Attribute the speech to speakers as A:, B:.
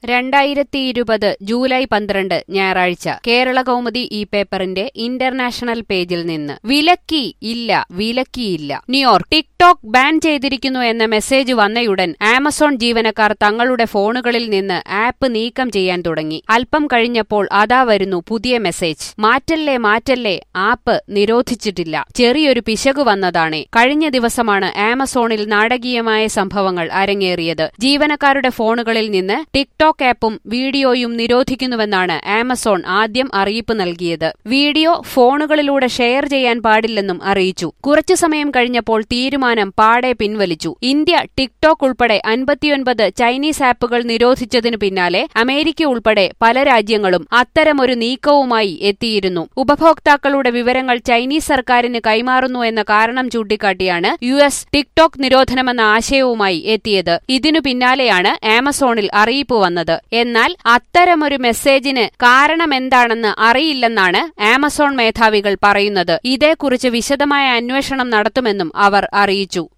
A: രണ്ടായിരത്തി ഇരുപത് ജൂലൈ പന്ത്രണ്ട് ഞായറാഴ്ച കേരള കൗമുദി ഈ പേപ്പറിന്റെ ഇന്റർനാഷണൽ പേജിൽ നിന്ന് വിലക്കി ഇല്ല വിലക്കിയില്ല ന്യൂയോർക്ക് ടിക്ടോക്ക് ബാൻ ചെയ്തിരിക്കുന്നു എന്ന മെസ്സേജ് വന്നയുടൻ ആമസോൺ ജീവനക്കാർ തങ്ങളുടെ ഫോണുകളിൽ നിന്ന് ആപ്പ് നീക്കം ചെയ്യാൻ തുടങ്ങി അല്പം കഴിഞ്ഞപ്പോൾ അതാ വരുന്നു പുതിയ മെസ്സേജ് മാറ്റല്ലേ മാറ്റല്ലേ ആപ്പ് നിരോധിച്ചിട്ടില്ല ചെറിയൊരു പിശകു വന്നതാണ് കഴിഞ്ഞ ദിവസമാണ് ആമസോണിൽ നാടകീയമായ സംഭവങ്ങൾ അരങ്ങേറിയത് ജീവനക്കാരുടെ ഫോണുകളിൽ നിന്ന് ടിക്ടോക്ക് ആപ്പും വീഡിയോയും നിരോധിക്കുന്നുവെന്നാണ് ആമസോൺ ആദ്യം അറിയിപ്പ് നൽകിയത് വീഡിയോ ഫോണുകളിലൂടെ ഷെയർ ചെയ്യാൻ പാടില്ലെന്നും അറിയിച്ചു കുറച്ചു സമയം കഴിഞ്ഞപ്പോൾ തീരുമാനം പാടെ പിൻവലിച്ചു ഇന്ത്യ ടിക്ടോക്ക് ഉൾപ്പെടെ അൻപത്തിയൊൻപത് ചൈനീസ് ആപ്പുകൾ നിരോധിച്ചതിനു പിന്നാലെ അമേരിക്ക ഉൾപ്പെടെ പല രാജ്യങ്ങളും അത്തരമൊരു നീക്കവുമായി എത്തിയിരുന്നു ഉപഭോക്താക്കളുടെ വിവരങ്ങൾ ചൈനീസ് സർക്കാരിന് കൈമാറുന്നു എന്ന കാരണം ചൂണ്ടിക്കാട്ടിയാണ് യു എസ് ടിക്ടോക്ക് നിരോധനമെന്ന ആശയവുമായി എത്തിയത് ഇതിനു പിന്നാലെയാണ് ആമസോണിൽ അറിയിപ്പ് വന്നത് എന്നാൽ അത്തരമൊരു മെസ്സേജിന് കാരണമെന്താണെന്ന് അറിയില്ലെന്നാണ് ആമസോൺ മേധാവികൾ പറയുന്നത് ഇതേക്കുറിച്ച് വിശദമായ അന്വേഷണം നടത്തുമെന്നും അവർ അറിയിച്ചു